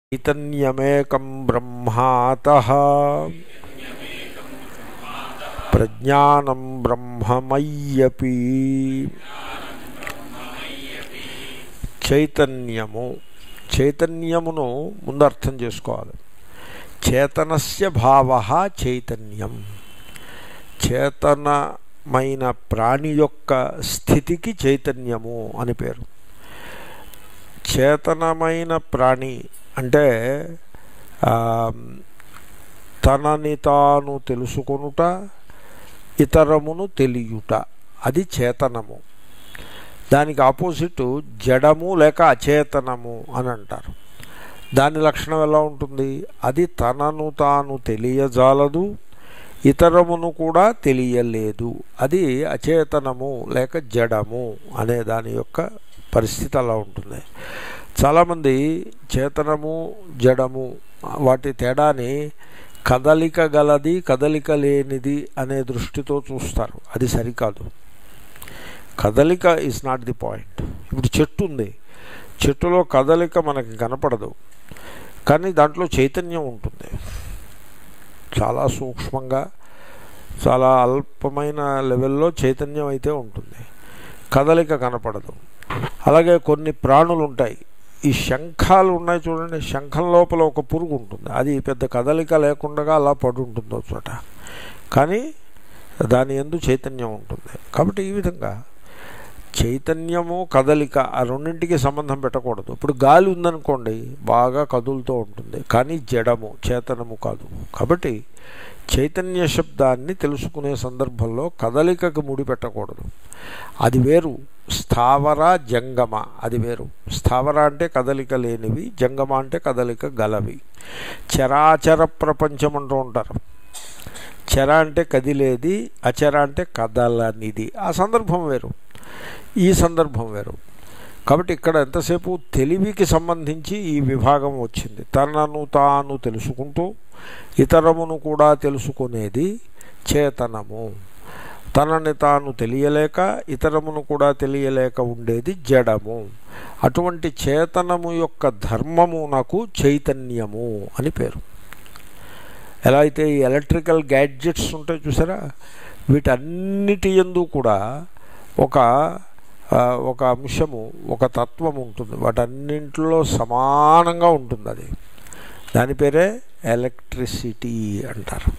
చైతన్యమేకం బ్రహ్మాత ప్రజ్ఞానం బ్రహ్మమయ్యపి చైతన్యము చైతన్యమును ముందు అర్థం చేసుకోవాలి చేతనస్య భావ చైతన్యం చేతనమైన ప్రాణి యొక్క స్థితికి చైతన్యము అని పేరు చేతనమైన ప్రాణి అంటే ఆ, తనని తాను తెలుసుకొనుట ఇతరమును తెలియుట అది చేతనము దానికి ఆపోజిట్ జడము లేక అచేతనము అని అంటారు దాని లక్షణం ఎలా ఉంటుంది అది తనను తాను తెలియజాలదు ఇతరమును కూడా తెలియలేదు అది అచేతనము లేక జడము అనే దాని యొక్క పరిస్థితి అలా ఉంటుంది చాలామంది చేతనము జడము వాటి తేడాని కదలిక గలది కదలిక లేనిది అనే దృష్టితో చూస్తారు అది సరికాదు కదలిక ఈజ్ నాట్ ది పాయింట్ ఇప్పుడు చెట్టు ఉంది చెట్టులో కదలిక మనకి కనపడదు కానీ దాంట్లో చైతన్యం ఉంటుంది చాలా సూక్ష్మంగా చాలా అల్పమైన లెవెల్లో చైతన్యం అయితే ఉంటుంది కదలిక కనపడదు అలాగే కొన్ని ప్రాణులు ఉంటాయి ఈ శంఖాలు ఉన్నాయి చూడండి శంఖం లోపల ఒక పురుగు ఉంటుంది అది పెద్ద కదలిక లేకుండా అలా పడి ఉంటుంది ఒక చోట కానీ దాని ఎందు చైతన్యం ఉంటుంది కాబట్టి ఈ విధంగా చైతన్యము కదలిక ఆ రెండింటికి సంబంధం పెట్టకూడదు ఇప్పుడు గాలి ఉందనుకోండి బాగా కదులుతూ ఉంటుంది కానీ జడము చేతనము కాదు కాబట్టి చైతన్య శబ్దాన్ని తెలుసుకునే సందర్భంలో కదలికకు ముడి పెట్టకూడదు అది వేరు స్థావర జంగమ అది వేరు స్థావర అంటే కదలిక లేనివి జంగమ అంటే కదలిక గలవి చరాచర ప్రపంచం అంటూ ఉంటారు చర అంటే కదిలేది అచర అంటే కదలనిది ఆ సందర్భం వేరు ఈ సందర్భం వేరు కాబట్టి ఇక్కడ ఎంతసేపు తెలివికి సంబంధించి ఈ విభాగం వచ్చింది తనను తాను తెలుసుకుంటూ ఇతరమును కూడా తెలుసుకునేది చేతనము తనని తాను తెలియలేక ఇతరమును కూడా తెలియలేక ఉండేది జడము అటువంటి చేతనము యొక్క ధర్మము నాకు చైతన్యము అని పేరు ఎలా అయితే ఈ ఎలక్ట్రికల్ గ్యాడ్జెట్స్ ఉంటాయి చూసారా వీటన్నిటి ఎందు కూడా ఒక ఆ, ఒక అంశము ఒక తత్వం ఉంటుంది వాటన్నింటిలో సమానంగా ఉంటుంది అది దాని పేరే ఎలక్ట్రిసిటీ అంటారు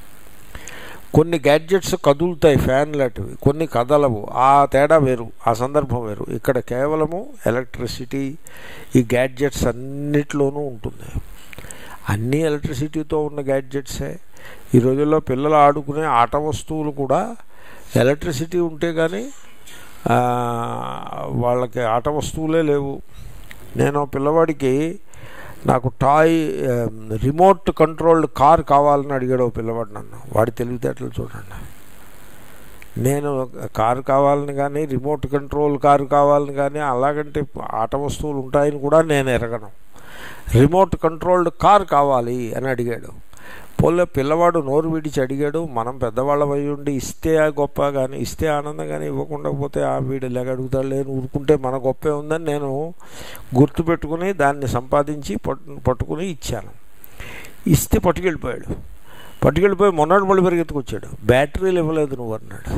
కొన్ని గ్యాడ్జెట్స్ కదులుతాయి ఫ్యాన్ లాంటివి కొన్ని కదలవు ఆ తేడా వేరు ఆ సందర్భం వేరు ఇక్కడ కేవలము ఎలక్ట్రిసిటీ ఈ గ్యాడ్జెట్స్ అన్నిట్లోనూ ఉంటుంది అన్నీ ఎలక్ట్రిసిటీతో ఉన్న గ్యాడ్జెట్సే ఈ రోజుల్లో పిల్లలు ఆడుకునే ఆట వస్తువులు కూడా ఎలక్ట్రిసిటీ ఉంటే కానీ ఆ, వాళ్ళకి ఆట వస్తువులే లేవు నేను పిల్లవాడికి నాకు టాయ్ ఆ, రిమోట్ కంట్రోల్డ్ కార్ కావాలని అడిగాడు ఓ పిల్లవాడు నన్ను వాడి తెలివితేటలు చూడండి నేను కారు కావాలని కానీ రిమోట్ కంట్రోల్ కారు కావాలని కానీ అలాగంటే ఆట వస్తువులు ఉంటాయని కూడా నేను ఎరగను రిమోట్ కంట్రోల్డ్ కార్ కావాలి అని అడిగాడు పోలే పిల్లవాడు నోరు విడిచి అడిగాడు మనం పెద్దవాళ్ళం అయి ఉండి ఇస్తే ఆ గొప్ప కానీ ఇస్తే ఆనందం కానీ ఇవ్వకుండా పోతే ఆ వీడు ఇలాగ అడుగుతాడు లేని ఊరుకుంటే మన గొప్పే ఉందని నేను గుర్తుపెట్టుకుని దాన్ని సంపాదించి పట్టు పట్టుకుని ఇచ్చాను ఇస్తే పట్టుకెళ్ళిపోయాడు పట్టుకెళ్ళిపోయి మొన్నటి మళ్ళీ పరిగెత్తుకొచ్చాడు బ్యాటరీలు ఇవ్వలేదు నువ్వు అన్నాడు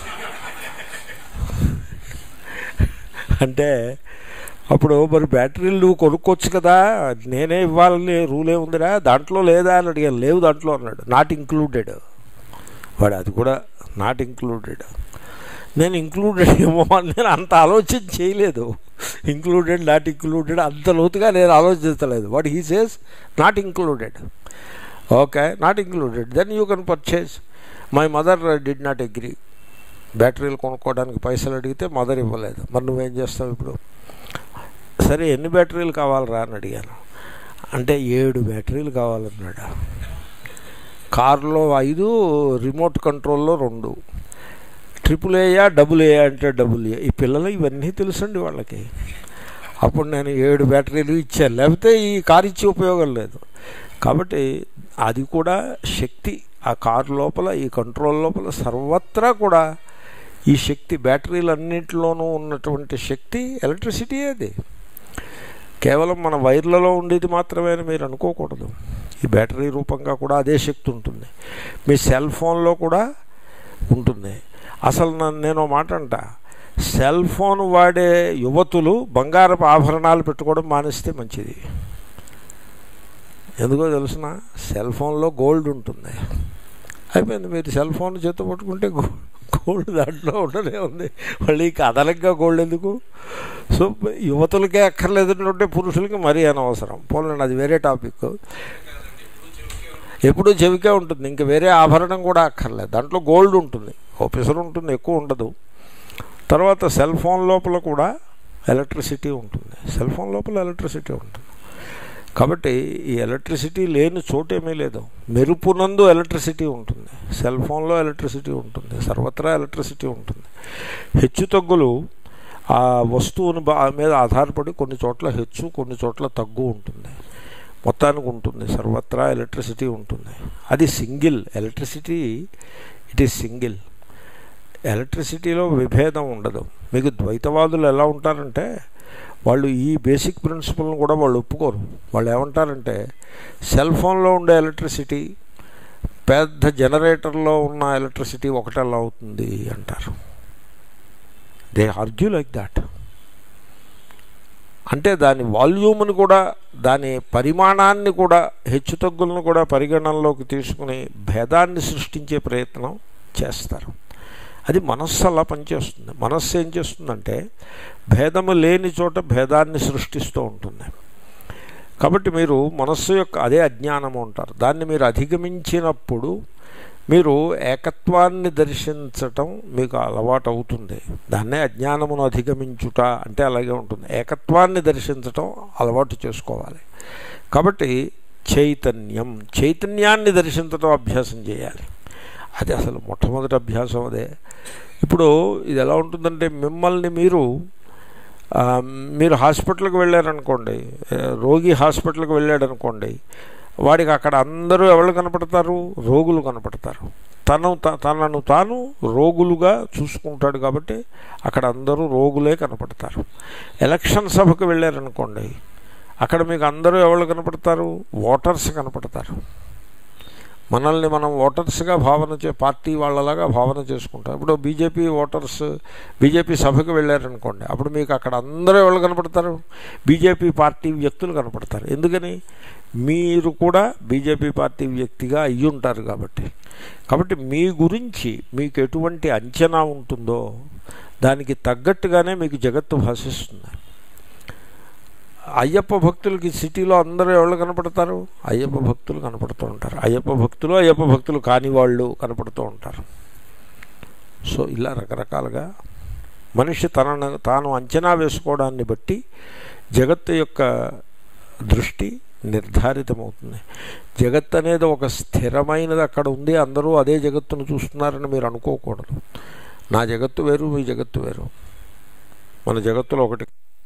అంటే అప్పుడు మరి బ్యాటరీలు నువ్వు కొనుక్కోవచ్చు కదా నేనే ఇవ్వాలని రూలే ఉందిరా దాంట్లో లేదా అని అడిగాను లేవు దాంట్లో అన్నాడు నాట్ ఇంక్లూడెడ్ వాడు అది కూడా నాట్ ఇంక్లూడెడ్ నేను ఇంక్లూడెడ్ ఏమో అని నేను అంత ఆలోచన చేయలేదు ఇంక్లూడెడ్ నాట్ ఇంక్లూడెడ్ అంత లోతుగా నేను ఆలోచించలేదు what he says not included okay not included then you can purchase my mother did not agree బ్యాటరీలు కొనుక్కోవడానికి పైసలు అడిగితే మదర్ ఇవ్వలేదు మరి నువ్వేం చేస్తావు ఇప్పుడు సరే ఎన్ని బ్యాటరీలు కావాలరా అని అడిగాను అంటే ఏడు బ్యాటరీలు కావాలన్నాడు కారులో ఐదు రిమోట్ కంట్రోల్లో రెండు ట్రిపుల్ ఏయా డబుల్ ఏయా అంటే డబుల్ ఏ ఈ పిల్లలు ఇవన్నీ తెలుసండి వాళ్ళకి అప్పుడు నేను ఏడు బ్యాటరీలు ఇచ్చాను లేకపోతే ఈ కారు ఇచ్చి ఉపయోగం లేదు కాబట్టి అది కూడా శక్తి ఆ కారు లోపల ఈ కంట్రోల్ లోపల సర్వత్రా కూడా ఈ శక్తి బ్యాటరీలన్నింటిలోనూ ఉన్నటువంటి శక్తి ఎలక్ట్రిసిటీ అది కేవలం మన వైర్లలో ఉండేది మాత్రమే అని మీరు అనుకోకూడదు ఈ బ్యాటరీ రూపంగా కూడా అదే శక్తి ఉంటుంది మీ సెల్ ఫోన్లో కూడా ఉంటుంది అసలు నన్ను నేను ఓ మాట అంట సెల్ ఫోన్ వాడే యువతులు బంగారపు ఆభరణాలు పెట్టుకోవడం మానేస్తే మంచిది ఎందుకో తెలుసిన సెల్ ఫోన్లో గోల్డ్ ఉంటుంది అయిపోయింది మీరు సెల్ ఫోన్ చేత పట్టుకుంటే గో- గోల్డ్ దాంట్లో ఉండనే ఉంది మళ్ళీ ఇక అదనంగా గోల్డ్ ఎందుకు సో యువతులకే అక్కర్లేదంటే పురుషులకి మరీ అనవసరం పోలండి అది వేరే టాపిక్ ఎప్పుడూ చెవికే ఉంటుంది ఇంకా వేరే ఆభరణం కూడా అక్కర్లేదు దాంట్లో గోల్డ్ ఉంటుంది ఆఫీసర్ ఉంటుంది ఎక్కువ ఉండదు తర్వాత సెల్ ఫోన్ లోపల కూడా ఎలక్ట్రిసిటీ ఉంటుంది సెల్ ఫోన్ లోపల ఎలక్ట్రిసిటీ ఉంటుంది కాబట్టి ఈ ఎలక్ట్రిసిటీ లేని చోటేమీ లేదు మెరుపునందు ఎలక్ట్రిసిటీ ఉంటుంది సెల్ ఫోన్లో ఎలక్ట్రిసిటీ ఉంటుంది సర్వత్రా ఎలక్ట్రిసిటీ ఉంటుంది హెచ్చు తగ్గులు ఆ వస్తువుని బా మీద ఆధారపడి కొన్ని చోట్ల హెచ్చు కొన్ని చోట్ల తగ్గు ఉంటుంది మొత్తానికి ఉంటుంది సర్వత్రా ఎలక్ట్రిసిటీ ఉంటుంది అది single electricity it is single ఎలక్ట్రిసిటీలో విభేదం ఉండదు మీకు ద్వైతవాదులు ఎలా ఉంటారంటే వాళ్ళు ఈ బేసిక్ ప్రిన్సిపల్ని కూడా వాళ్ళు ఒప్పుకోరు వాళ్ళు ఏమంటారంటే సెల్ ఫోన్లో ఉండే ఎలక్ట్రిసిటీ పెద్ద జనరేటర్లో ఉన్న ఎలక్ట్రిసిటీ ఒకటెలా అవుతుంది అంటారు దే ఆర్గ్యూ లైక్ దాట్ అంటే దాని వాల్యూమ్ని కూడా దాని పరిమాణాన్ని కూడా హెచ్చుతగ్గులను కూడా పరిగణనలోకి తీసుకుని భేదాన్ని సృష్టించే ప్రయత్నం చేస్తారు అది మనస్సు అలా పనిచేస్తుంది మనస్సు ఏం చేస్తుందంటే భేదము లేని చోట భేదాన్ని సృష్టిస్తూ ఉంటుంది కాబట్టి మీరు మనస్సు యొక్క అదే అజ్ఞానము అంటారు దాన్ని మీరు అధిగమించినప్పుడు మీరు ఏకత్వాన్ని దర్శించటం మీకు అలవాటు అవుతుంది దాన్నే అజ్ఞానమును అధిగమించుట అంటే అలాగే ఉంటుంది ఏకత్వాన్ని దర్శించటం అలవాటు చేసుకోవాలి కాబట్టి చైతన్యం చైతన్యాన్ని దర్శించటం అభ్యాసం చేయాలి అది అసలు మొట్టమొదటి అభ్యాసం అదే ఇప్పుడు ఇది ఎలా ఉంటుందంటే మిమ్మల్ని మీరు ఆ, మీరు హాస్పిటల్కి వెళ్ళారనుకోండి ఏ, రోగి హాస్పిటల్కి వెళ్ళాడనుకోండి వాడికి అక్కడ అందరూ ఎవరు కనపడతారు రోగులు కనపడతారు తను త- తనను తాను రోగులుగా చూసుకుంటాడు కాబట్టి అక్కడ అందరూ రోగులే కనపడతారు ఎలక్షన్ సభకు వెళ్ళారనుకోండి అక్కడ మీకు అందరూ ఎవరు కనపడతారు ఓటర్స్ కనపడతారు మనల్ని మనం ఓటర్స్గా భావన చే పార్టీ వాళ్ళలాగా భావన చేసుకుంటాం ఇప్పుడు బీజేపీ ఓటర్స్ బీజేపీ సభకు వెళ్ళారనుకోండి అప్పుడు మీకు అక్కడ అందరూ ఎవరు కనపడతారు బీజేపీ పార్టీ వ్యక్తులు కనపడతారు ఎందుకని మీరు కూడా బీజేపీ పార్టీ వ్యక్తిగా అయ్యి ఉంటారు కాబట్టి కాబట్టి మీ గురించి మీకు ఎటువంటి అంచనా ఉంటుందో దానికి తగ్గట్టుగానే మీకు జగత్తు భాషిస్తుంది అయ్యప్ప భక్తులకి సిటీలో అందరూ ఎవరు కనపడతారు అయ్యప్ప భక్తులు కనపడుతూ ఉంటారు అయ్యప్ప భక్తులు అయ్యప్ప భక్తులు కాని వాళ్ళు కనపడుతూ ఉంటారు సో ఇలా రకరకాలుగా మనిషి తనను తాను అంచనా వేసుకోవడాన్ని బట్టి జగత్తు యొక్క దృష్టి నిర్ధారితమవుతుంది జగత్ అనేది ఒక స్థిరమైనది అక్కడ ఉంది అందరూ అదే జగత్తును చూస్తున్నారని మీరు అనుకోకూడదు నా జగత్తు వేరు మీ జగత్తు వేరు మన జగత్తులో ఒకటి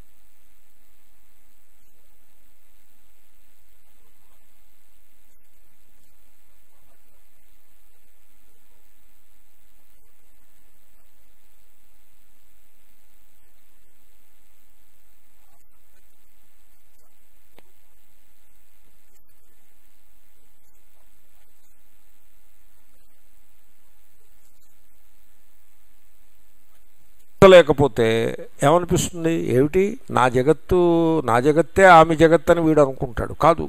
లేకపోతే ఏమనిపిస్తుంది ఏమిటి నా జగత్తు నా జగత్తే ఆమె జగత్ అని వీడు అనుకుంటాడు కాదు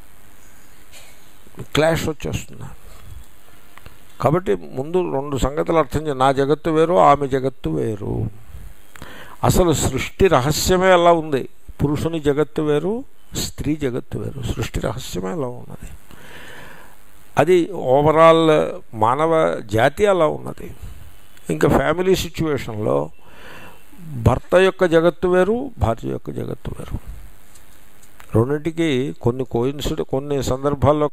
క్లాష్ వచ్చేస్తుంది కాబట్టి ముందు రెండు సంగతులు అర్థం చేయ నా జగత్తు వేరు ఆమె జగత్తు వేరు అసలు సృష్టి రహస్యమే అలా ఉంది పురుషుని జగత్తు వేరు స్త్రీ జగత్తు వేరు సృష్టి రహస్యమే అలా ఉన్నది అది ఓవరాల్ మానవ జాతి అలా ఉన్నది ఇంకా ఫ్యామిలీ సిచ్యువేషన్లో భర్త యొక్క జగత్తు వేరు భార్య యొక్క జగత్తు వేరు రెండింటికి కొన్ని కోయిన్సిడ్ కొన్ని సందర్భాల్లో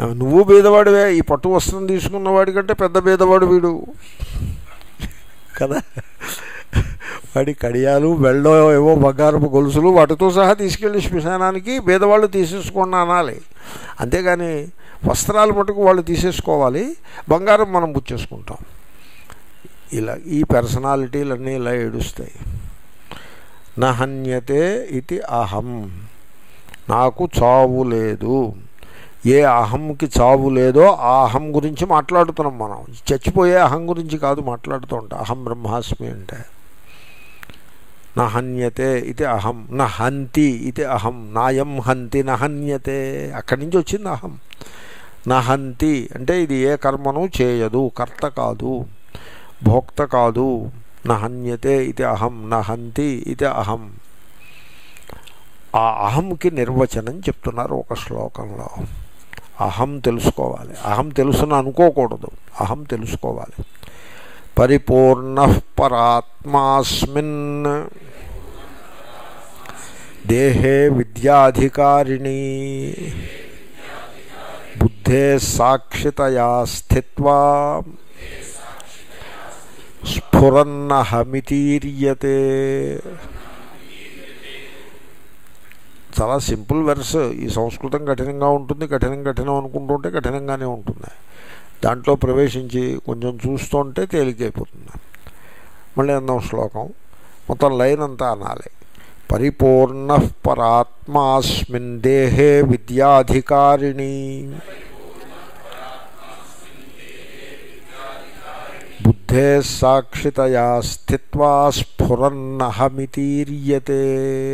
నువ్వు బీదవాడివే ఈ పట్టు వస్త్రం తీసుకున్న వాడికంటే పెద్ద బీదవాడు వీడు కదా వాడి కడియాలు వెళ్ళో ఏవో బంగారపు గొలుసులు వాటితో సహా తీసుకెళ్ళి శ్మశానానికి బీదవాళ్ళు తీసేసుకోండి అనాలి అంతేగాని వస్త్రాలు మటుకు వాళ్ళు తీసేసుకోవాలి బంగారం మనం పుచ్చేసుకుంటాం ఇలా ఈ పర్సనాలిటీలన్నీ ఇలా ఏడుస్తాయి నహన్యతే ఇది అహం నాకు చావు లేదు ఏ అహంకి చావు లేదో ఆ అహం గురించి మాట్లాడుతున్నాం మనం చచ్చిపోయే అహం గురించి కాదు మాట్లాడుతూ ఉంటాం అహం బ్రహ్మాస్మి అంటే నహన్యతే ఇది అహం నహంతి ఇది అహం నాయం హంతి నహన్యతే అక్కడి నుంచి వచ్చింది అహం నహంతి అంటే ఇది ఏ కర్మను చేయదు కర్త కాదు భోక్త కాదు నహన్యతే ఇది అహం నహంతి ఇది అహం ఆ అహంకి నిర్వచనం చెప్తున్నారు ఒక శ్లోకంలో అహం తెలుసుకోవాలి అహం తెలుసుని అనుకోకూడదు అహం తెలుసుకోవాలి పరిపూర్ణ పరాత్మాస్మిన్ దేహే విద్యాధికారిణి బుద్ధే సాక్షితయా స్థిత్వా స్ఫురన్నహమితీర్యతే చాలా సింపుల్ వెర్స్ ఈ సంస్కృతం కఠినంగా ఉంటుంది కఠినం కఠినం అనుకుంటుంటే కఠినంగానే ఉంటుంది దాంట్లో ప్రవేశించి కొంచెం చూస్తుంటే తేలికైపోతుంది మళ్ళీ అందాం శ్లోకం మొత్తం లైన్ అంతా అనాలి పరిపూర్ణ పరాత్మాస్మిన్ దేహే విద్యాధికారిణి బుద్ధే సాక్షితయా స్థిత్వా స్ఫురన్నహమితీర్యతే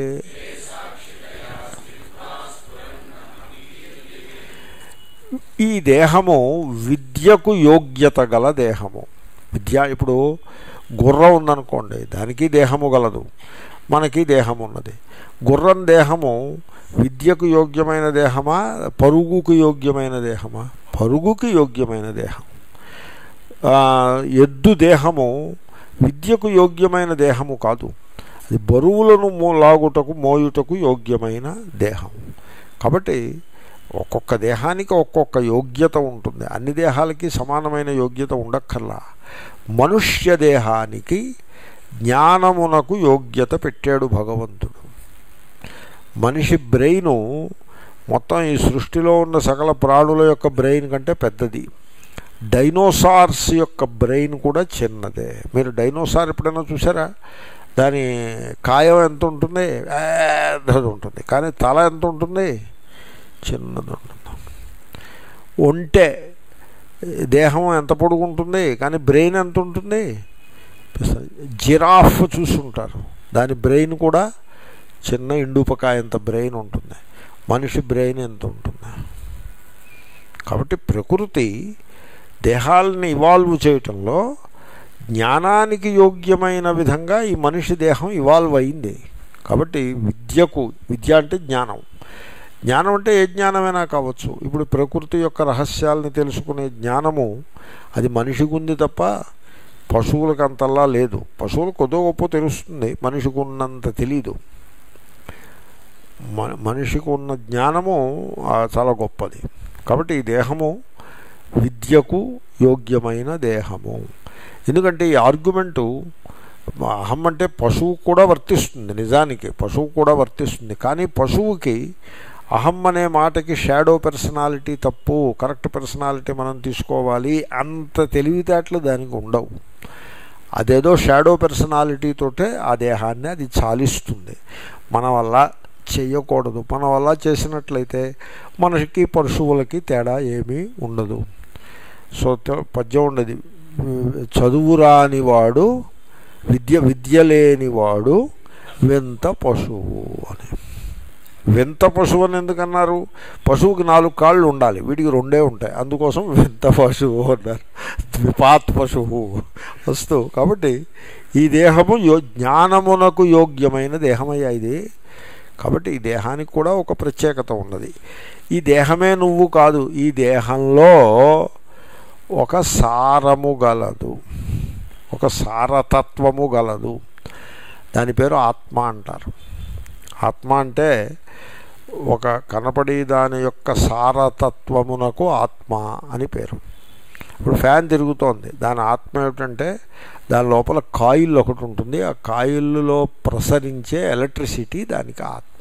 ఈ దేహము విద్యకు యోగ్యత గల దేహము విద్య ఇప్పుడు గుర్రం ఉందనుకోండి దానికి దేహము గలదు మనకి దేహం ఉన్నది గుర్రం దేహము విద్యకు యోగ్యమైన దేహమా పరుగుకు యోగ్యమైన దేహమా పరుగుకి యోగ్యమైన దేహం ఎద్దు దేహము విద్యకు యోగ్యమైన దేహము కాదు అది బరువులను మో లాగుటకు మోయుటకు యోగ్యమైన దేహం కాబట్టి ఒక్కొక్క దేహానికి ఒక్కొక్క యోగ్యత ఉంటుంది అన్ని దేహాలకి సమానమైన యోగ్యత ఉండక్కర్లా మనుష్య దేహానికి జ్ఞానమునకు యోగ్యత పెట్టాడు భగవంతుడు మనిషి బ్రెయిను మొత్తం ఈ సృష్టిలో ఉన్న సకల ప్రాణుల యొక్క బ్రెయిన్ కంటే పెద్దది డైనోసార్స్ యొక్క బ్రెయిన్ కూడా చిన్నదే మీరు డైనోసార్ ఎప్పుడైనా చూసారా దాని కాయం ఎంత ఉంటుంది పెద్దది ఉంటుంది కానీ తల ఎంత ఉంటుంది చిన్నది ఉంటుంది ఒంటె దేహం ఎంత పొడుగుంటుంది కానీ బ్రెయిన్ ఎంత ఉంటుంది జిరాఫ్ చూసుంటారు దాని బ్రెయిన్ కూడా చిన్న ఇండుపకాయ ఎంత బ్రెయిన్ ఉంటుంది మనిషి బ్రెయిన్ ఎంత ఉంటుంది కాబట్టి ప్రకృతి దేహాలని ఇవాల్వ్ చేయటంలో జ్ఞానానికి యోగ్యమైన విధంగా ఈ మనిషి దేహం ఇవాల్వ్ అయింది కాబట్టి విద్యకు విద్య అంటే జ్ఞానం జ్ఞానం అంటే ఏ జ్ఞానమైనా కావచ్చు ఇప్పుడు ప్రకృతి యొక్క రహస్యాలని తెలుసుకునే జ్ఞానము అది మనిషికి ఉంది తప్ప పశువులకు అంతల్లా లేదు పశువులు కొద్దో గొప్ప తెలుస్తుంది మనిషికి ఉన్నంత తెలీదు మనిషికి ఉన్న జ్ఞానము చాలా గొప్పది కాబట్టి ఈ దేహము విద్యకు యోగ్యమైన దేహము ఎందుకంటే ఈ ఆర్గ్యుమెంటు అహం అంటే పశువు కూడా వర్తిస్తుంది నిజానికి పశువు కూడా వర్తిస్తుంది కానీ పశువుకి అహం అనే మాటకి షాడో పర్సనాలిటీ తప్పు కరెక్ట్ పర్సనాలిటీ మనం తీసుకోవాలి అంత తెలివితేటలు దానికి ఉండవు అదేదో షాడో పర్సనాలిటీతోటే ఆ దేహాన్ని అది చాలిస్తుంది మన వల్ల చేయకూడదు మన వల్ల చేసినట్లయితే మనకి పశువులకి తేడా ఏమీ ఉండదు సో పద్యం ఉండదు చదువు రానివాడు విద్య విద్య లేనివాడు వింత పశువు అని వింత పశువు అని ఎందుకన్నారు పశువుకి నాలుగు కాళ్ళు ఉండాలి వీడికి రెండే ఉంటాయి అందుకోసం వింత పశువు అన్నారు ద్విపాత్ పశువు వస్తూ కాబట్టి ఈ దేహము యో జ్ఞానమునకు యోగ్యమైన దేహమయ్యా ఇది కాబట్టి ఈ దేహానికి కూడా ఒక ప్రత్యేకత ఉన్నది ఈ దేహమే నువ్వు కాదు ఈ దేహంలో ఒక సారము గలదు ఒక సారతత్వము గలదు దాని పేరు ఆత్మ అంటారు ఆత్మ అంటే ఒక కనపడి దాని యొక్క సారతత్వమునకు ఆత్మ అని పేరు ఇప్పుడు ఫ్యాన్ తిరుగుతోంది దాని ఆత్మ ఏమిటంటే దాని లోపల కాయిల్ ఒకటి ఉంటుంది ఆ కాయిల్లో ప్రసరించే ఎలక్ట్రిసిటీ దానికి ఆత్మ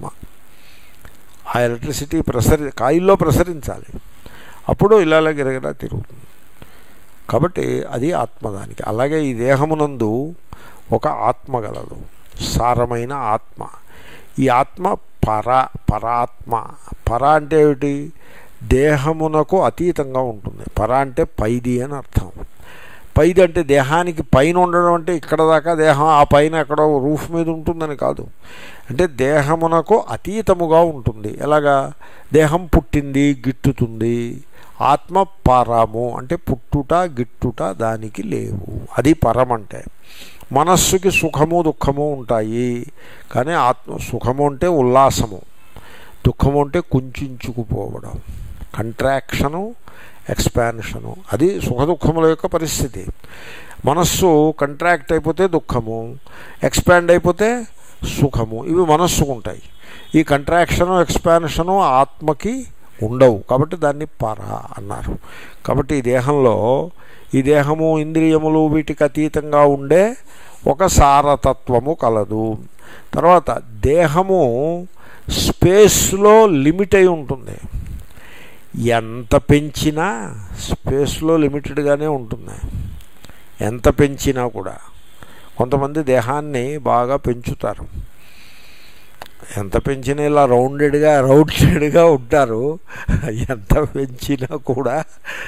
ఆ ఎలక్ట్రిసిటీ ప్రసరి కాయిల్లో ప్రసరించాలి అప్పుడు ఇలా గిరగిరా తిరుగుతుంది కాబట్టి అది ఆత్మ దానికి అలాగే ఈ దేహమునందు ఒక ఆత్మ గలదు సారమైన ఆత్మ ఈ ఆత్మ పర పరాత్మ పర అంటే ఏమిటి దేహమునకు అతీతంగా ఉంటుంది పర అంటే పైది అని అర్థం పైది అంటే దేహానికి పైన ఉండడం అంటే ఇక్కడ దాకా దేహం ఆ పైన ఎక్కడో రూఫ్ మీద ఉంటుందని కాదు అంటే దేహమునకు అతీతముగా ఉంటుంది ఎలాగా దేహం పుట్టింది గిట్టుతుంది ఆత్మ పరము అంటే పుట్టుట గిట్టుట దానికి లేవు అది పరం అంటే మనస్సుకి సుఖము దుఃఖము ఉంటాయి కానీ ఆత్మ సుఖము అంటే ఉల్లాసము దుఃఖము అంటే కుంచుకుపోవడం కంట్రాక్షను ఎక్స్పాన్షను అది సుఖ దుఃఖముల యొక్క పరిస్థితి మనస్సు కంట్రాక్ట్ అయిపోతే దుఃఖము ఎక్స్పాండ్ అయిపోతే సుఖము ఇవి మనస్సుకు ఉంటాయి ఈ కంట్రాక్షను ఎక్స్పాన్షను ఆత్మకి ఉండవు కాబట్టి దాన్ని పర అన్నారు కాబట్టి ఈ దేహంలో ఈ దేహము ఇంద్రియములు వీటికి అతీతంగా ఉండే ఒక సారతత్వము కలదు తర్వాత దేహము స్పేస్లో లిమిట్ అయి ఉంటుంది ఎంత పెంచినా స్పేస్లో లిమిటెడ్గానే ఉంటుంది ఎంత పెంచినా కూడా కొంతమంది దేహాన్ని బాగా పెంచుతారు ఎంత పెంచినా ఇలా రౌండెడ్గా రౌండెడ్గా ఉంటారు ఎంత పెంచినా కూడా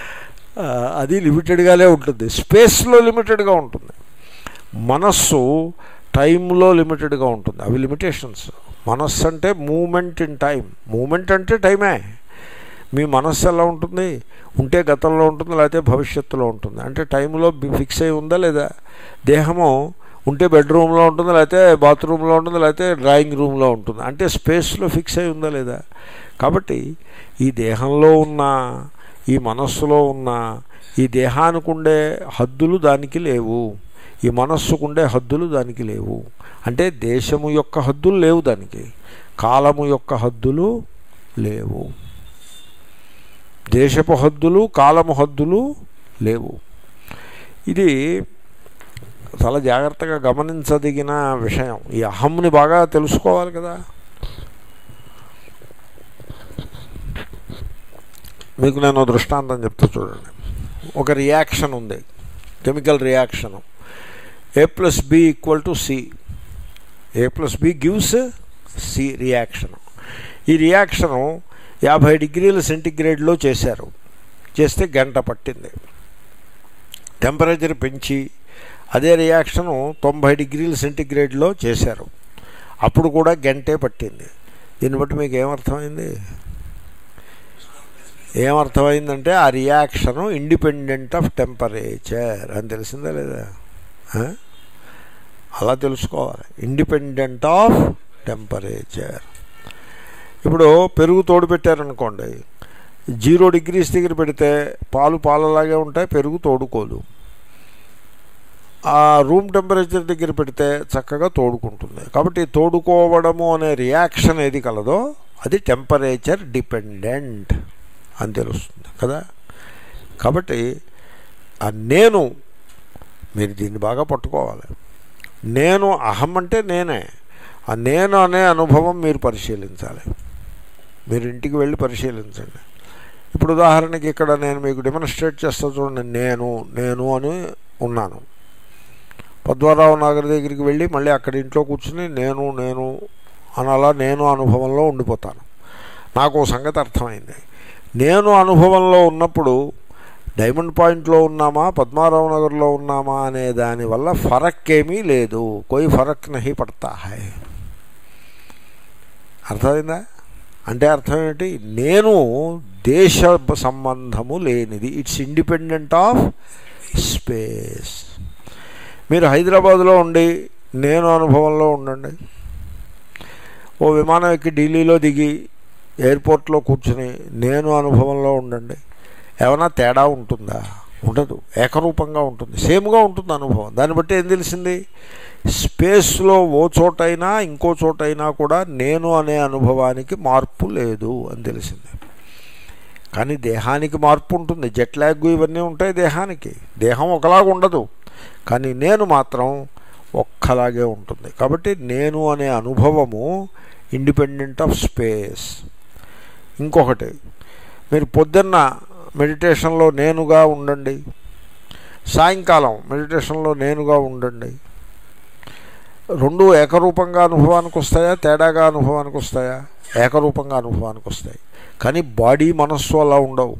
అది లిమిటెడ్గానే ఉంటుంది స్పేస్లో లిమిటెడ్గా ఉంటుంది మనస్సు టైంలో లిమిటెడ్గా ఉంటుంది అవి లిమిటేషన్స్ మనస్సు అంటే మూమెంట్ ఇన్ టైం మూమెంట్ అంటే టైమే మీ మనస్సు ఎలా ఉంటుంది ఉంటే గతంలో ఉంటుంది లేకపోతే భవిష్యత్తులో ఉంటుంది అంటే టైంలో ఫిక్స్ అయి ఉందా లేదా దేహము ఉంటే బెడ్రూమ్లో ఉంటుంది లేకపోతే బాత్రూంలో ఉంటుంది లేకపోతే డ్రాయింగ్ రూమ్లో ఉంటుంది అంటే స్పేస్లో ఫిక్స్ అయి ఉందా లేదా కాబట్టి ఈ దేహంలో ఉన్న ఈ మనస్సులో ఉన్న ఈ దేహానికి ఉండే హద్దులు దానికి లేవు ఈ మనస్సుకుండే హద్దులు దానికి లేవు అంటే దేశము యొక్క హద్దులు లేవు దానికి కాలము యొక్క హద్దులు లేవు దేశపు హద్దులు కాలము హద్దులు లేవు ఇది చాలా జాగ్రత్తగా గమనించదగిన విషయం ఈ అహంని బాగా తెలుసుకోవాలి కదా మీకు నేను దృష్టాంతం చెప్తా చూడండి ఒక రియాక్షన్ ఉంది chemical reaction A plus B equal to C A plus B gives C reaction ఈ రియాక్షను యాభై డిగ్రీల సెంటిగ్రేడ్లో చేశారు చేస్తే గంట పట్టింది టెంపరేచర్ పెంచి అదే రియాక్షను తొంభై డిగ్రీల సెంటిగ్రేడ్లో చేశారు అప్పుడు కూడా గంటే పట్టింది దీన్ని బట్టి మీకు ఏమర్థమైంది ఏమర్థమైందంటే ఆ రియాక్షను ఇండిపెండెంట్ ఆఫ్ టెంపరేచర్ అని తెలిసిందా లేదా అలా తెలుసుకోవాలి ఇండిపెండెంట్ ఆఫ్ టెంపరేచర్ ఇప్పుడు పెరుగు తోడు పెట్టారనుకోండి జీరో డిగ్రీస్ దగ్గర పెడితే పాలు పాలలాగే ఉంటాయి పెరుగు తోడుకోదు ఆ రూమ్ టెంపరేచర్ దగ్గర పెడితే చక్కగా తోడుకుంటుంది కాబట్టి తోడుకోవడము అనే రియాక్షన్ ఏది కలదో అది టెంపరేచర్ డిపెండెంట్ అని తెలుస్తుంది కదా కాబట్టి ఆ నేను మీరు దీన్ని బాగా పట్టుకోవాలి నేను అహం అంటే నేనే ఆ నేను అనే అనుభవం మీరు పరిశీలించాలి మీరు ఇంటికి వెళ్ళి పరిశీలించండి ఇప్పుడు ఉదాహరణకి ఇక్కడ నేను మీకు డెమోన్స్ట్రేట్ చేస్తా చూడండి నేను నేను అని ఉన్నాను పద్మారావు నగర్ దగ్గరికి వెళ్ళి మళ్ళీ అక్కడ ఇంట్లో కూర్చుని నేను నేను అని అలా నేను అనుభవంలో ఉండిపోతాను నాకు సంగతి అర్థమైంది నేను అనుభవంలో ఉన్నప్పుడు డైమండ్ పాయింట్లో ఉన్నామా పద్మారావు నగర్లో ఉన్నామా అనే దానివల్ల ఫరక్ ఏమీ లేదు కోయి ఫరక్ నహి పడతా హై అర్థమైందా అంటే అర్థం ఏంటి నేను దేశ సంబంధము లేనిది ఇట్స్ ఇండిపెండెంట్ ఆఫ్ స్పేస్ మీరు హైదరాబాద్లో ఉండి నేను అనుభవంలో ఉండండి ఓ విమానం ఎక్కి ఢిల్లీలో దిగి ఎయిర్పోర్ట్లో కూర్చుని నేను అనుభవంలో ఉండండి ఏమైనా తేడా ఉంటుందా ఉండదు ఏకరూపంగా ఉంటుంది సేమ్గా ఉంటుంది అనుభవం దాన్ని బట్టి ఏం తెలిసింది స్పేస్లో ఓ చోటైనా ఇంకో చోటైనా కూడా నేను అనే అనుభవానికి మార్పు లేదు అని తెలిసింది కానీ దేహానికి మార్పు ఉంటుంది జెట్ ల్యాగ్ ఇవన్నీ ఉంటాయి దేహానికి దేహం ఒకలాగా ఉండదు కానీ నేను మాత్రం ఒక్కలాగే ఉంటుంది కాబట్టి నేను అనే అనుభవము ఇండిపెండెంట్ ఆఫ్ స్పేస్ ఇంకొకటి మీరు పొద్దున్న మెడిటేషన్లో నేనుగా ఉండండి సాయంకాలం మెడిటేషన్లో నేనుగా ఉండండి రెండు ఏకరూపంగా అనుభవానికి వస్తాయా తేడాగా అనుభవానికి వస్తాయా ఏకరూపంగా అనుభవానికి వస్తాయి కానీ బాడీ మనస్సు అలా ఉండవు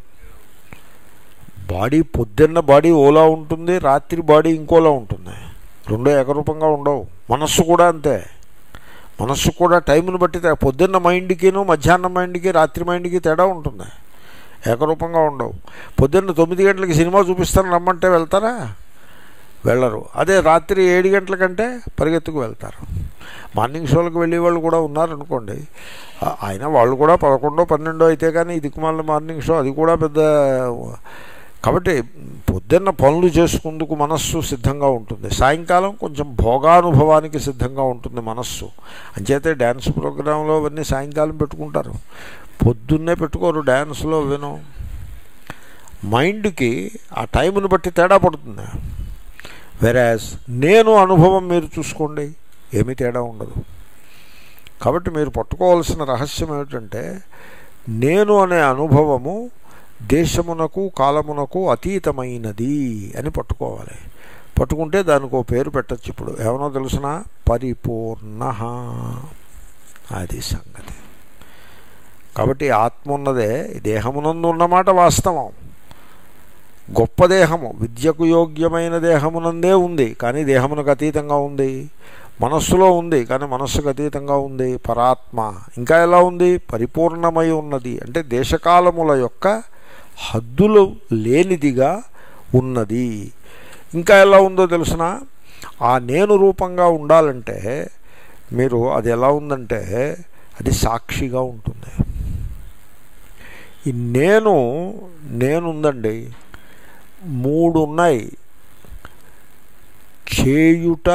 బాడీ పొద్దున్న బాడీ ఓలా ఉంటుంది రాత్రి బాడీ ఇంకోలా ఉంటుంది రెండో ఏకరూపంగా ఉండవు మనస్సు కూడా అంతే మనస్సు కూడా టైంని బట్టి తే- పొద్దున్న మైండ్కిను మధ్యాహ్నం మైండ్కి రాత్రి మైండ్కి తేడా ఉంటుంది ఏకరూపంగా ఉండవు పొద్దున్న తొమ్మిది గంటలకి సినిమా చూపిస్తాను రమ్మంటే వెళ్తారా వెళ్ళరు అదే రాత్రి ఏడు గంటల కంటే పరిగెత్తుకు వెళ్తారు మార్నింగ్ షోలకు వెళ్ళే వాళ్ళు కూడా ఉన్నారనుకోండి ఆ- ఆయన వాళ్ళు కూడా పదకొండో పన్నెండో అయితే కానీ ఈ దిక్కుమాల మార్నింగ్ షో అది కూడా పెద్ద కాబట్టి పొద్దున్న పనులు చేసుకుందుకు మనస్సు సిద్ధంగా ఉంటుంది సాయంకాలం కొంచెం భోగానుభవానికి సిద్ధంగా ఉంటుంది మనస్సు అంచేతే డ్యాన్స్ ప్రోగ్రాంలో అవన్నీ సాయంకాలం పెట్టుకుంటారు పొద్దున్నే పెట్టుకోరు డ్యాన్స్లో విను మైండ్కి ఆ టైంని బట్టి తేడా పడుతుంది వెరాజ్ నేను అనుభవం మీరు చూసుకోండి ఏమీ తేడా ఉండదు కాబట్టి మీరు పట్టుకోవాల్సిన రహస్యం ఏమిటంటే నేను అనే అనుభవము దేశమునకు కాలమునకు అతీతమైనది అని పట్టుకోవాలి పట్టుకుంటే దానికి ఓ పేరు పెట్టచ్చు ఇప్పుడు ఏమనో తెలుసిన పరిపూర్ణ అది సంగతి కాబట్టి ఆత్మ ఉన్నదే ఈ దేహమునందు ఉన్నమాట వాస్తవం గొప్ప దేహము విద్యకు యోగ్యమైన దేహమునందే ఉంది కానీ దేహమునకు అతీతంగా ఉంది మనస్సులో ఉంది కానీ మనస్సుకు అతీతంగా ఉంది పరాత్మ ఇంకా ఎలా ఉంది పరిపూర్ణమై ఉన్నది అంటే దేశకాలముల యొక్క హద్దులు లేనిదిగా ఉన్నది ఇంకా ఎలా ఉందో తెలుసిన ఆ నేను రూపంగా ఉండాలంటే మీరు అది ఎలా ఉందంటే అది సాక్షిగా ఉంటుంది ఈ నేను నేనుందండి మూడు ఉన్నాయి చేయుట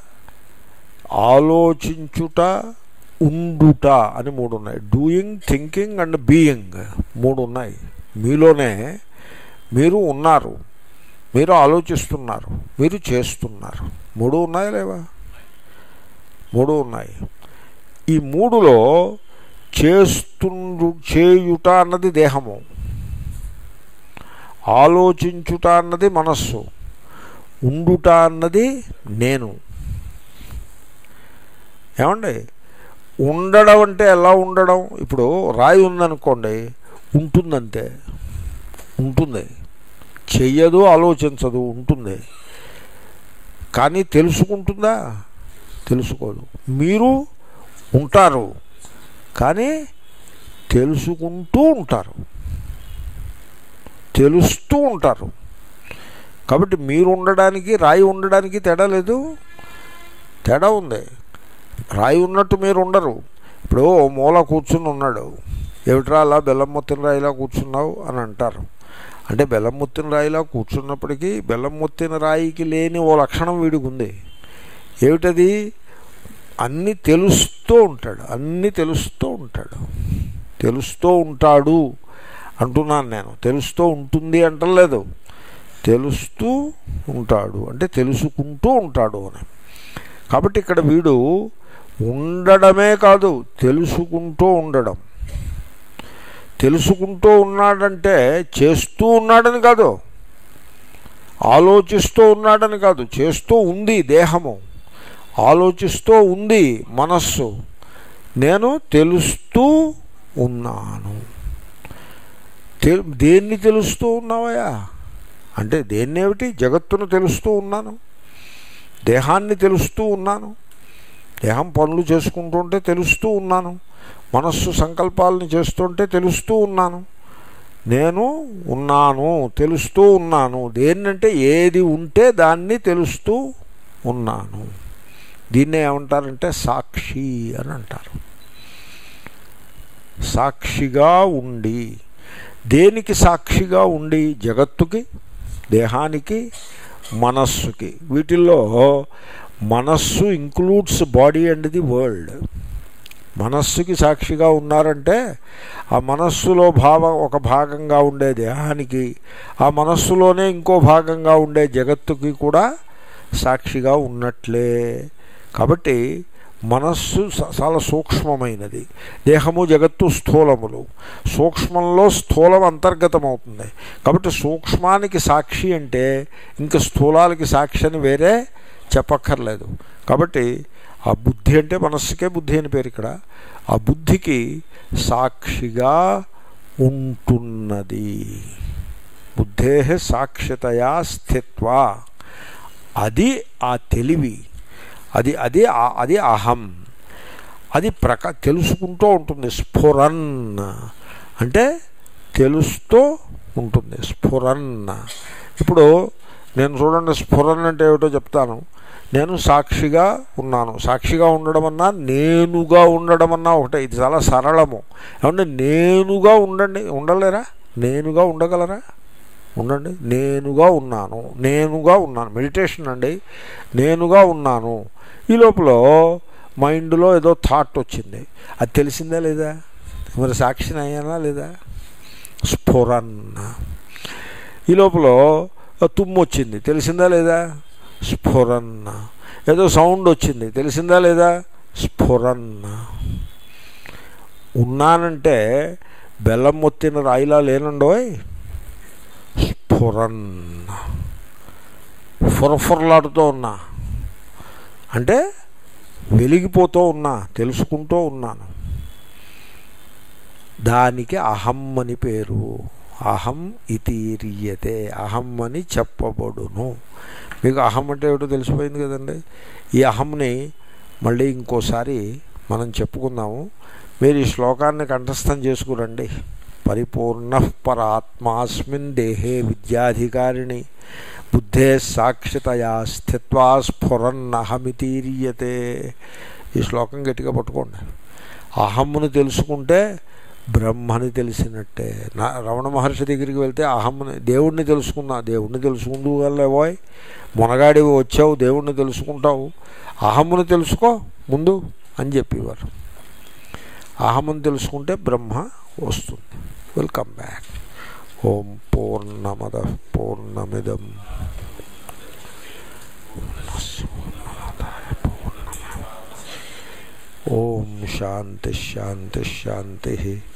ఆలోచించుట ఉండుట అని మూడు ఉన్నాయి డూయింగ్ థింకింగ్ అండ్ బీయింగ్ మూడు ఉన్నాయి మీలోనే మీరు ఉన్నారు మీరు ఆలోచిస్తున్నారు మీరు చేస్తున్నారు మూడు ఉన్నాయా లేవా మూడు ఉన్నాయి ఈ మూడులో చేస్తుండు చేయుట అన్నది దేహము ఆలోచించుట అన్నది మనస్సు ఉండుట అన్నది నేను ఏమండి ఉండడం అంటే ఎలా ఉండడం ఇప్పుడు రాయి ఉందనుకోండి ఉంటుందంతే ఉంటుంది చెయ్యదు ఆలోచించదు ఉంటుంది కానీ తెలుసుకుంటుందా తెలుసుకోదు మీరు ఉంటారు కానీ తెలుసుకుంటూ ఉంటారు తెలుస్తూ ఉంటారు కాబట్టి మీరు ఉండడానికి రాయి ఉండడానికి తేడా లేదు తేడా ఉంది రాయి ఉన్నట్టు మీరు ఉండరు ఇప్పుడు ఓ మూల కూర్చుని ఉన్నాడు ఏమిట్రా అలా బెల్లం మొత్తిన రాయిలా కూర్చున్నావు అని అంటారు అంటే బెల్లం మొత్తిన రాయిలా కూర్చున్నప్పటికీ బెల్లం మొత్తిన రాయికి లేని ఓ లక్షణం వీడికి ఉంది ఏమిటది అన్నీ తెలుస్తూ ఉంటాడు అన్నీ తెలుస్తూ ఉంటాడు తెలుస్తూ ఉంటాడు అంటున్నాను నేను తెలుస్తూ ఉంటుంది అంటలేదు తెలుస్తూ ఉంటాడు అంటే తెలుసుకుంటూ ఉంటాడు అని కాబట్టి ఇక్కడ వీడు ఉండడమే కాదు తెలుసుకుంటూ ఉండడం తెలుసుకుంటూ ఉన్నాడంటే చేస్తూ ఉన్నాడని కాదు ఆలోచిస్తూ ఉన్నాడని కాదు చేస్తూ ఉంది దేహము ఆలోచిస్తూ ఉంది మనస్సు నేను తెలుస్తూ ఉన్నాను తె- దేన్ని తెలుస్తూ ఉన్నావయ్యా అంటే దేన్నేమిటి జగత్తును తెలుస్తూ ఉన్నాను దేహాన్ని తెలుస్తూ ఉన్నాను దేహం పనులు చేసుకుంటుంటే తెలుస్తూ ఉన్నాను మనస్సు సంకల్పాలను చేస్తుంటే తెలుస్తూ ఉన్నాను నేను ఉన్నాను తెలుస్తూ ఉన్నాను దేన్నంటే ఏది ఉంటే దాన్ని తెలుస్తూ ఉన్నాను దీన్నే ఏమంటారంటే సాక్షి అని అంటారు సాక్షిగా ఉండి దేనికి సాక్షిగా ఉండి జగత్తుకి దేహానికి మనస్సుకి వీటిల్లో మనస్సు includes body and the world మనస్సుకి సాక్షిగా ఉన్నారంటే ఆ మనస్సులో భావం ఒక భాగంగా ఉండే దేహానికి ఆ మనస్సులోనే ఇంకో భాగంగా ఉండే జగత్తుకి కూడా సాక్షిగా ఉన్నట్లే కాబట్టి మనస్సు స- చాలా సూక్ష్మమైనది దేహము జగత్తు స్థూలములు సూక్ష్మంలో స్థూలం అంతర్గతమవుతుంది కాబట్టి సూక్ష్మానికి సాక్షి అంటే ఇంక స్థూలాలకి సాక్షి అని వేరే చెప్పక్కర్లేదు కాబట్టి ఆ బుద్ధి అంటే మనస్సుకే బుద్ధి అని పేరు ఇక్కడ ఆ బుద్ధికి సాక్షిగా ఉంటున్నది బుద్ధే సాక్షితయా స్థిత్వా అది ఆ తెలివి అది అది ఆ- అది అహం అది ప్రక తెలుసుకుంటూ ఉంటుంది స్ఫురన్ అంటే తెలుస్తూ ఉంటుంది స్ఫురన్ ఇప్పుడు నేను చూడండి స్ఫురన్ అంటే ఏమిటో చెప్తాను నేను సాక్షిగా ఉన్నాను సాక్షిగా ఉండడం అన్నా నేనుగా ఉండడం అన్నా ఒకటే ఇది చాలా సరళము ఏమంటే నేనుగా ఉండండి ఉండలేరా నేనుగా ఉండగలరా ఉండండి నేనుగా ఉన్నాను నేనుగా ఉన్నాను మెడిటేషన్ అండి నేనుగా ఉన్నాను ఈ లోపల మైండ్లో ఏదో థాట్ వచ్చింది అది తెలిసిందా లేదా మరి సాక్షిని అయ్యానా లేదా స్ఫురన్న ఈ లోపల తుమ్ము వచ్చింది తెలిసిందా లేదా స్ఫురన్న ఏదో సౌండ్ వచ్చింది తెలిసిందా లేదా స్ఫురన్న ఉన్నానంటే బెల్లం మొత్తిన రాయిలా లేనండోయ్ స్ఫురన్న ఫురఫురలాడుతూ ఉన్నా అంటే వెలిగిపోతూ ఉన్నా తెలుసుకుంటూ ఉన్నాను దానికి అహం అని పేరు అహం ఇతీరియతే అహం అని చెప్పబడును మీకు అహం అంటే ఏమిటో తెలిసిపోయింది కదండి ఈ అహంని మళ్ళీ ఇంకోసారి మనం చెప్పుకుందాము మీరు ఈ శ్లోకాన్ని కంఠస్థం చేసుకురండి పరిపూర్ణ పరాత్మాస్మిన్ దేహే విద్యాధికారిణి బుద్ధే సాక్షితయా స్థిత్వా స్ఫురన్నహమితీరియతే ఈ శ్లోకం గట్టిగా పట్టుకోండి అహమ్మును తెలుసుకుంటే బ్రహ్మని తెలిసినట్టే నా రమణ మహర్షి దగ్గరికి వెళ్తే అహమ్ని దేవుణ్ణి తెలుసుకున్నా దేవుణ్ణి తెలుసుకుంటూ వెళ్ళేవోయ్ మునగాడి వచ్చావు దేవుణ్ణి తెలుసుకుంటావు అహమ్మును తెలుసుకో ముందు అని చెప్పేవారు అహమును తెలుసుకుంటే బ్రహ్మ వస్తుంది వెల్కమ్ బ్యాక్ ఓం పూర్ణమద పూర్ణమిదం ఓం శాంతి శాంతి శాంతి